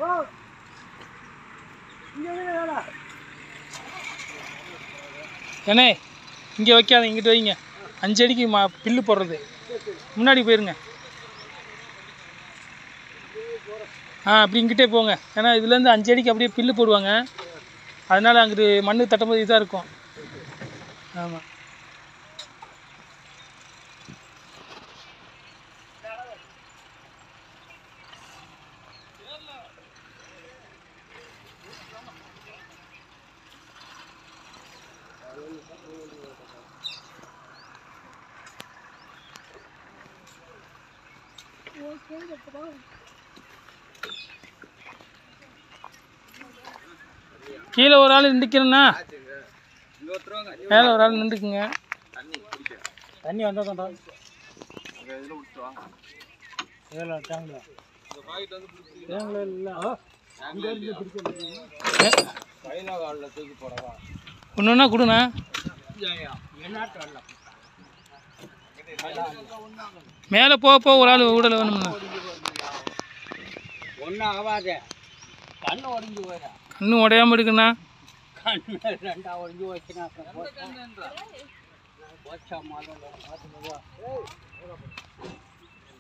ஏண்ணே இங்கே வைக்காத இங்கிட்டு வைங்க அஞ்சு அடிக்கு மா பில்லு போடுறது முன்னாடி போயிருங்க ஆ அப்படி இங்கிட்டே போங்க ஏன்னா இதுலேருந்து அஞ்சு அடிக்கு அப்படியே பில்லு போடுவாங்க அதனால் அங்கிட்டு மண்ணு தட்டும்போது இதாக இருக்கும் ஆமாம் கீழே ஒரு ஆள் நின்றுக்கிறேண்ணா மேலே ஒரு ஆள் நின்றுக்குங்க தண்ணி வந்தால் தான் ஏழு டேங்கில் டேங்கில் இல்லை ஒன்று ஒன்றா கொடுண்ணா மேலே போக போக ஒரு ஆள் ஊடல வேணும்ண்ணா ஒன்றும் ஆகாது கண்ணு உடஞ்சி போயிட கண்ணு உடையாம இருக்குண்ணா கண்ணு ரெண்டா உடஞ்சி வச்சுனா அப்புறம் போச்சா மாதம்